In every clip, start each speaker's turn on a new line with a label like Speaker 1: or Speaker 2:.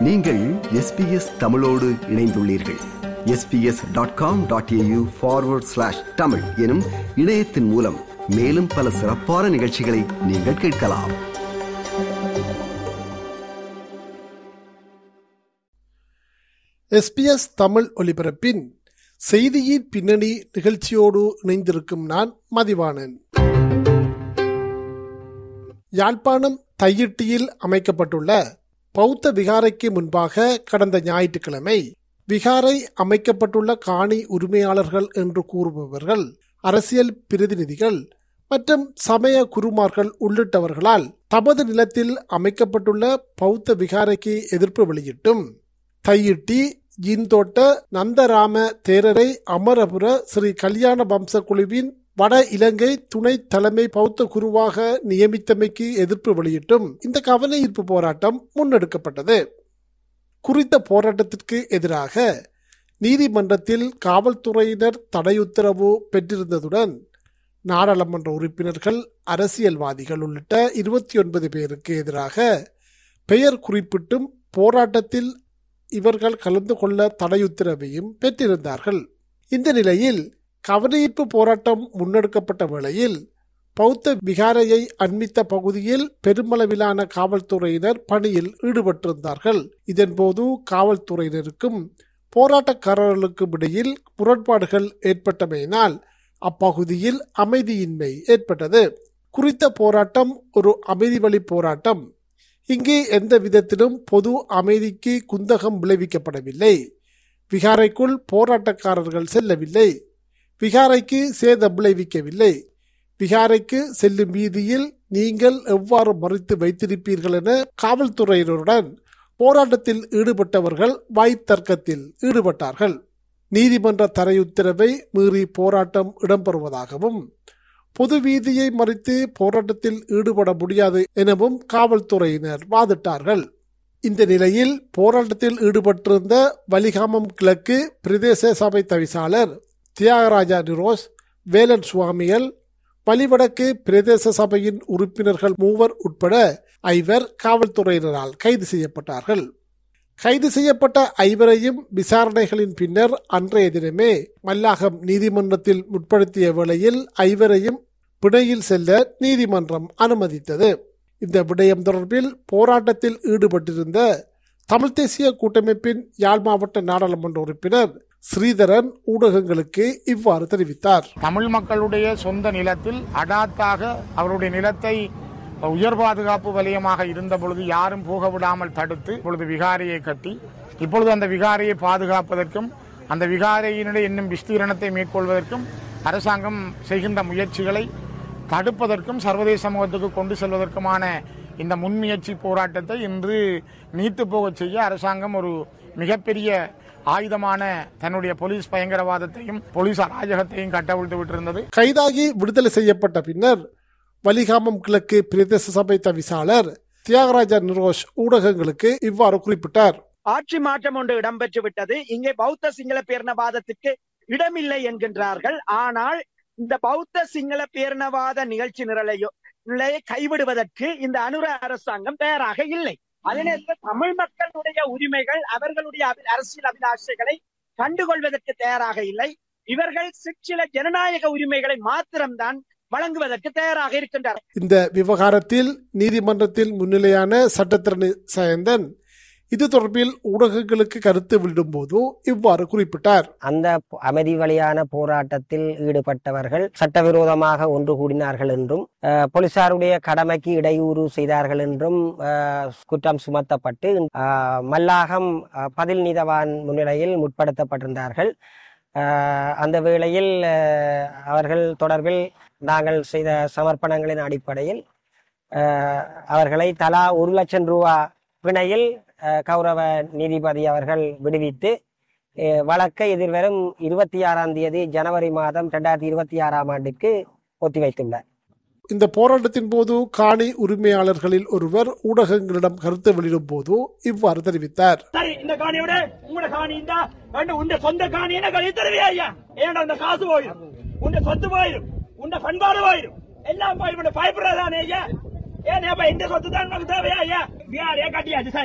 Speaker 1: நீங்கள் எஸ்பிஎஸ் தமிழோடு இணைந்துள்ளீர்கள் SBS dot com dot AU forward slash Tamil எனும் இணையத்தின் மூலம் மேலும் பல சிறப்பான நிகழ்ச்சிகளை நீங்கள் கேட்கலாம்
Speaker 2: எஸ்பிஎஸ் தமிழ் ஒலிபரப்பின் செய்தியின் பின்னணி நிகழ்ச்சியோடு இணைந்திருக்கும் நான் மதிவாணன் யாழ்ப்பாணம் தையிட்டியில் அமைக்கப்பட்டுள்ள பௌத்த விகாரைக்கு முன்பாக கடந்த ஞாயிற்றுக்கிழமை விகாரை அமைக்கப்பட்டுள்ள காணி உரிமையாளர்கள் என்று கூறுபவர்கள் அரசியல் பிரதிநிதிகள் மற்றும் சமய குருமார்கள் உள்ளிட்டவர்களால் தமது நிலத்தில் அமைக்கப்பட்டுள்ள பௌத்த விகாரைக்கு எதிர்ப்பு வெளியிட்டும் தையிட்டி ஜின்தோட்ட நந்தராம தேரரை அமரபுர ஸ்ரீ கல்யாண வம்ச குழுவின் வட இலங்கை துணை தலைமை பௌத்த குருவாக நியமித்தமைக்கு எதிர்ப்பு வெளியிட்டும் இந்த கவன ஈர்ப்பு போராட்டம் முன்னெடுக்கப்பட்டது குறித்த போராட்டத்திற்கு எதிராக நீதிமன்றத்தில் காவல்துறையினர் தடையுத்தரவு பெற்றிருந்ததுடன் நாடாளுமன்ற உறுப்பினர்கள் அரசியல்வாதிகள் உள்ளிட்ட இருபத்தி ஒன்பது பேருக்கு எதிராக பெயர் குறிப்பிட்டும் போராட்டத்தில் இவர்கள் கலந்து கொள்ள தடையுத்தரவையும் பெற்றிருந்தார்கள் இந்த நிலையில் கவனஈர்ப்பு போராட்டம் முன்னெடுக்கப்பட்ட வேளையில் பௌத்த விகாரையை அண்மித்த பகுதியில் பெருமளவிலான காவல்துறையினர் பணியில் ஈடுபட்டிருந்தார்கள் இதன்போது காவல்துறையினருக்கும் போராட்டக்காரர்களுக்கும் இடையில் முரண்பாடுகள் ஏற்பட்டமையினால் அப்பகுதியில் அமைதியின்மை ஏற்பட்டது குறித்த போராட்டம் ஒரு அமைதி வழி போராட்டம் இங்கே எந்த விதத்திலும் பொது அமைதிக்கு குந்தகம் விளைவிக்கப்படவில்லை விகாரைக்குள் போராட்டக்காரர்கள் செல்லவில்லை விகாரைக்கு சேதம் விளைவிக்கவில்லை விகாரைக்கு செல்லும் வீதியில் நீங்கள் எவ்வாறு மறைத்து வைத்திருப்பீர்கள் என காவல்துறையினருடன் போராட்டத்தில் ஈடுபட்டவர்கள் வாய்த்தர்க்கத்தில் ஈடுபட்டார்கள் நீதிமன்ற தரையுத்தரவை மீறி போராட்டம் இடம்பெறுவதாகவும் பொது வீதியை மறித்து போராட்டத்தில் ஈடுபட முடியாது எனவும் காவல்துறையினர் வாதிட்டார்கள் இந்த நிலையில் போராட்டத்தில் ஈடுபட்டிருந்த வலிகாமம் கிழக்கு பிரதேச சபை தவிசாளர் தியாகராஜா நிரோஸ் வேலன் சுவாமிகள் வலிவடக்கு பிரதேச சபையின் உறுப்பினர்கள் மூவர் உட்பட ஐவர் காவல்துறையினரால் கைது செய்யப்பட்டார்கள் கைது செய்யப்பட்ட ஐவரையும் விசாரணைகளின் பின்னர் அன்றைய தினமே மல்லாகம் நீதிமன்றத்தில் முற்படுத்திய வேளையில் ஐவரையும் பிணையில் செல்ல நீதிமன்றம் அனுமதித்தது இந்த விடயம் தொடர்பில் போராட்டத்தில் ஈடுபட்டிருந்த தமிழ் தேசிய கூட்டமைப்பின் யாழ் மாவட்ட நாடாளுமன்ற உறுப்பினர் ஸ்ரீதரன் ஊடகங்களுக்கு இவ்வாறு தெரிவித்தார்
Speaker 3: தமிழ் மக்களுடைய சொந்த நிலத்தில் அடாத்தாக அவருடைய நிலத்தை உயர் பாதுகாப்பு வலயமாக இருந்த பொழுது யாரும் போக விடாமல் தடுத்து இப்பொழுது விகாரையை கட்டி இப்பொழுது அந்த விகாரையை பாதுகாப்பதற்கும் அந்த விகாரையினுடைய இன்னும் விஸ்தீரணத்தை மேற்கொள்வதற்கும் அரசாங்கம் செய்கின்ற முயற்சிகளை தடுப்பதற்கும் சர்வதேச சமூகத்துக்கு கொண்டு செல்வதற்குமான இந்த முன்முயற்சி போராட்டத்தை இன்று நீத்து போகச் செய்ய அரசாங்கம் ஒரு மிகப்பெரிய ஆயுதமான தன்னுடைய போலீஸ் பயங்கரவாதத்தையும் போலீஸ் அராஜகத்தையும் கட்டவிழ்த்து விட்டிருந்தது
Speaker 2: கைதாகி விடுதலை செய்யப்பட்ட பின்னர் வலிகாமம் கிழக்கு பிரதேச சபை தவிசாளர் தியாகராஜா நிரோஷ் ஊடகங்களுக்கு இவ்வாறு குறிப்பிட்டார்
Speaker 4: ஆட்சி மாற்றம் ஒன்று இடம்பெற்று விட்டது இங்கே பௌத்த சிங்கள பேரணவாதத்திற்கு இடமில்லை என்கின்றார்கள் ஆனால் இந்த பௌத்த சிங்கள பேரணவாத நிகழ்ச்சி நிரலையோ நிலையை கைவிடுவதற்கு இந்த அனுர அரசாங்கம் தயாராக இல்லை அதே நேரத்தில் தமிழ் மக்களுடைய உரிமைகள் அவர்களுடைய அரசியல் அபிலாஷைகளை கண்டுகொள்வதற்கு தயாராக இல்லை இவர்கள் சிற்சில ஜனநாயக உரிமைகளை மாத்திரம்தான் வழங்குவதற்கு தயாராக இருக்கின்றார்
Speaker 2: இந்த விவகாரத்தில் நீதிமன்றத்தில் முன்னிலையான சட்டத்திரணி சயந்தன் இது தொடர்பில் ஊடகங்களுக்கு கருத்து வெளியிடும் போது இவ்வாறு குறிப்பிட்டார்
Speaker 5: அந்த அமைதி வழியான போராட்டத்தில் ஈடுபட்டவர்கள் சட்டவிரோதமாக ஒன்று கூடினார்கள் என்றும் போலீசாருடைய கடமைக்கு இடையூறு செய்தார்கள் என்றும் குற்றம் சுமத்தப்பட்டு மல்லாகம் பதில் நீதவான் முன்னிலையில் முற்படுத்தப்பட்டிருந்தார்கள் அந்த வேளையில் அவர்கள் தொடர்பில் நாங்கள் செய்த சமர்ப்பணங்களின் அடிப்படையில் அவர்களை தலா ஒரு லட்சம் ரூபா பிணையில் கௌரவ நீதிபதி அவர்கள் விடுவித்து வழக்கை எதிர்வரும் இருபத்தி ஆறாம் தேதி ஜனவரி மாதம் இரண்டாயிரத்தி இருபத்தி ஆறாம் ஆண்டுக்கு ஒத்திவைத்துள்ளார்
Speaker 2: இந்த போராட்டத்தின் போது காணி உரிமையாளர்களில் ஒருவர் ஊடகங்களிடம் கருத்து வெளியிடும் போது இவ்வாறு தெரிவித்தார்
Speaker 6: சரி இந்த காணியோட உங்களோட காணி இந்த ரெண்டு உண்ட சொந்த காணி என்ன கழிவு தருவியா ஐயா ஏன்டா இந்த காசு போயிடும் உண்ட சொத்து போயிடும் உண்ட பண்பாடு போயிடும் எல்லாம் போயிடும் பயப்படுறதானே ஐயா ஏன் அப்ப இந்த சொத்து தான் நமக்கு தேவையா ஐயா வியாரையா கட்டியாச்சு சரி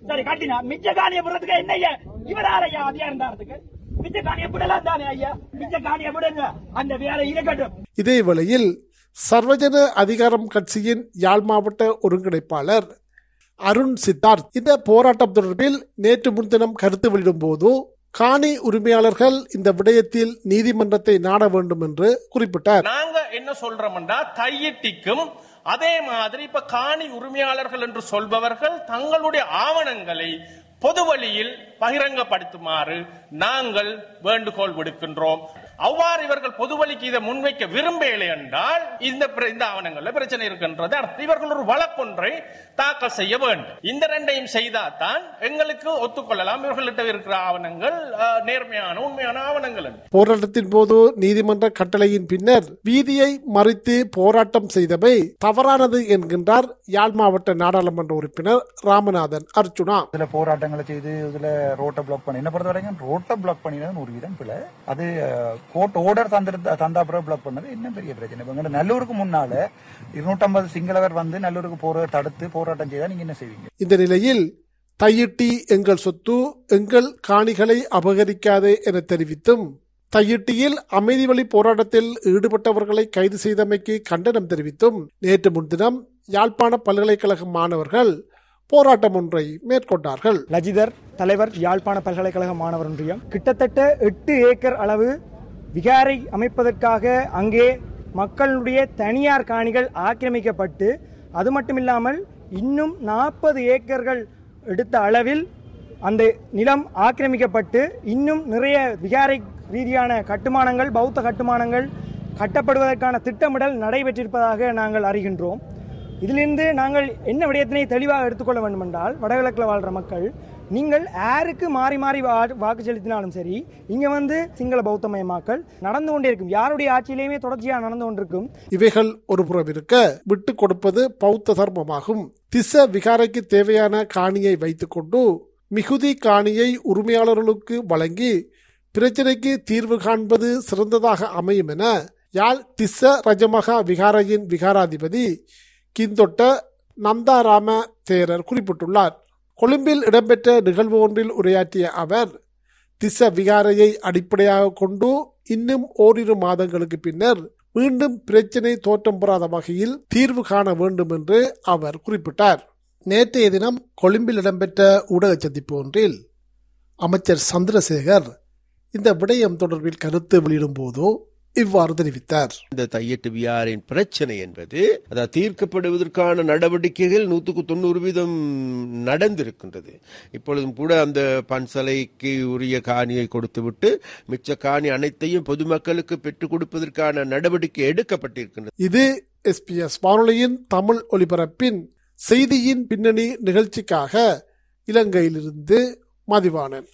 Speaker 6: சரி கட்டினா மிச்ச காணியை விடுறதுக்கு என்ன ஐயா இவர் யாரையா அதிகாரம் தரத்துக்கு மிச்ச காணியை விடலாம் தானே ஐயா மிச்ச காணியை விடுங்க அந்த வேலை இருக்கட்டும்
Speaker 2: இதே வேளையில் சர்வஜன அதிகாரம் கட்சியின் யாழ் மாவட்ட ஒருங்கிணைப்பாளர் அருண் சித்தார்த் இந்த போராட்டம் தொடர்பில் நேற்று முன்தினம் கருத்து வெளியிடும் போது காணி உரிமையாளர்கள் இந்த விடயத்தில் நீதிமன்றத்தை நாட வேண்டும் என்று குறிப்பிட்டார்
Speaker 7: நாங்க என்ன சொல்றோம்னா தையிட்டிக்கும் அதே மாதிரி இப்ப காணி உரிமையாளர்கள் என்று சொல்பவர்கள் தங்களுடைய ஆவணங்களை பொது வழியில் பகிரங்கப்படுத்துமாறு நாங்கள் வேண்டுகோள் விடுக்கின்றோம் அவ்வாறு இவர்கள் பொது வழிக்கு இதை முன்வைக்க விரும்பவில்லை என்றால் இந்த பிர- இந்த ஆவணங்கள்ல பிரச்சனை இருக்கின்றது அர்த்தம் இவர்கள் ஒரு வழக்கொன்றை தாக்கல் செய்ய வேண்டும் இந்த ரெண்டையும் செய்தாதான் எங்களுக்கு ஒத்துக்கொள்ளலாம் இவர்கள்ட்ட இருக்கிற ஆவணங்கள் அஹ், நேர்மையான உண்மையான ஆவணங்கள் என்று.
Speaker 2: போராட்டத்தின் போது நீதிமன்ற கட்டளையின் பின்னர் வீதியை மறித்து போராட்டம் செய்தவை தவறானது என்கின்றார் யாழ் மாவட்ட நாடாளுமன்ற உறுப்பினர் ராமநாதன் அர்ச்சுனா
Speaker 8: இதுல போராட்டங்களை செய்து இதுல ரோட்டை பிளாக் பண்ணி என்ன பொறுத்த வரைக்கும் ரோட்டை பிளாக் பண்ணினது ஒரு விதம் பிள்ளை அது கோர்ட் ஓர்டர் தந்து தந்தா பிறகு பிளாக் பண்ணது என்ன பெரிய பிரச்சனை இப்ப இங்க நல்லூருக்கு முன்னால இருநூற்றம்பது சிங்களவர் வந்து நல்லூருக்கு போறதை தடுத்து போராட்டம் செய்தா நீங்க என்ன செய்வீங்க
Speaker 2: இந்த நிலையில் தையிட்டி எங்கள் சொத்து எங்கள் காணிகளை அபகரிக்காதே என தெரிவித்தும் தையிட்டியில் அமைதி வழி போராட்டத்தில் ஈடுபட்டவர்களை கைது செய்தமைக்கு கண்டனம் தெரிவித்தும் நேற்று முன்தினம் யாழ்ப்பாண பல்கலைக்கழக மாணவர்கள் போராட்டம் ஒன்றை மேற்கொண்டார்கள்
Speaker 9: லஜிதர் தலைவர் யாழ்ப்பாண பல்கலைக்கழக மாணவர் ஒன்றியம் கிட்டத்தட்ட எட்டு ஏக்கர் அளவு விகாரை அமைப்பதற்காக அங்கே மக்களுடைய தனியார் காணிகள் ஆக்கிரமிக்கப்பட்டு அது மட்டுமில்லாமல் இன்னும் நாற்பது ஏக்கர்கள் எடுத்த அளவில் அந்த நிலம் ஆக்கிரமிக்கப்பட்டு இன்னும் நிறைய விகாரை ரீதியான கட்டுமானங்கள் பௌத்த கட்டுமானங்கள் கட்டப்படுவதற்கான திட்டமிடல் நடைபெற்றிருப்பதாக நாங்கள் அறிகின்றோம் இதிலிருந்து நாங்கள் என்ன விடயத்தினை தெளிவாக எடுத்துக்கொள்ள வேண்டுமென்றால் வடகிழக்கில் வாழ்கிற மக்கள் நீங்கள் யாருக்கு மாறி மாறி வா- வாக்கு செலுத்தினாலும் சரி இங்க வந்து சிங்கள பௌத்தமயமாக்கல் நடந்து கொண்டே இருக்கும் யாருடைய ஆட்சியிலையுமே தொடர்ச்சியாக நடந்து கொண்டிருக்கும்
Speaker 2: இவைகள் ஒரு புறம் இருக்க விட்டு கொடுப்பது பௌத்த தர்மமாகும் திச விகாரைக்கு தேவையான காணியை வைத்துக்கொண்டு மிகுதி காணியை உரிமையாளர்களுக்கு வழங்கி பிரச்சனைக்கு தீர்வு காண்பது சிறந்ததாக அமையும் என யாழ் திச ரஜமகா விகாரையின் விகாராதிபதி கிந்தொட்ட நந்தாராம தேரர் குறிப்பிட்டுள்ளார் கொழும்பில் இடம்பெற்ற நிகழ்வு ஒன்றில் உரையாற்றிய அவர் திச விகாரையை அடிப்படையாக கொண்டு இன்னும் ஓரிரு மாதங்களுக்கு பின்னர் மீண்டும் பிரச்சினை தோற்றம் பெறாத வகையில் தீர்வு காண வேண்டும் என்று அவர் குறிப்பிட்டார் நேற்றைய தினம் கொழும்பில் இடம்பெற்ற ஊடக சந்திப்பு ஒன்றில் அமைச்சர் சந்திரசேகர் இந்த விடயம் தொடர்பில் கருத்து வெளியிடும் போதோ இவ்வாறு தெரிவித்தார்
Speaker 10: இந்த தையட்டு வியாரின் பிரச்சனை என்பது அதாவது தீர்க்கப்படுவதற்கான நடவடிக்கைகள் நூற்றுக்கு தொண்ணூறு வீதம் நடந்திருக்கின்றது இப்பொழுதும் கூட அந்த பன்சலைக்கு உரிய காணியை கொடுத்துவிட்டு மிச்ச காணி அனைத்தையும் பொதுமக்களுக்கு பெற்றுக் கொடுப்பதற்கான நடவடிக்கை எடுக்கப்பட்டிருக்கின்றது
Speaker 2: இது எஸ்பிஎஸ் வானொலியின் தமிழ் ஒலிபரப்பின் செய்தியின் பின்னணி நிகழ்ச்சிக்காக இலங்கையிலிருந்து மதிவாணன்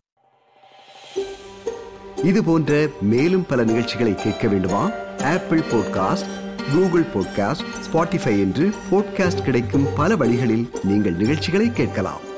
Speaker 1: இது போன்ற மேலும் பல நிகழ்ச்சிகளை கேட்க வேண்டுமா Apple podcast Google podcast Spotify என்று பாட்காஸ்ட் கிடைக்கும் பல வழிகளில் நீங்கள் நிகழ்ச்சிகளை கேட்கலாம்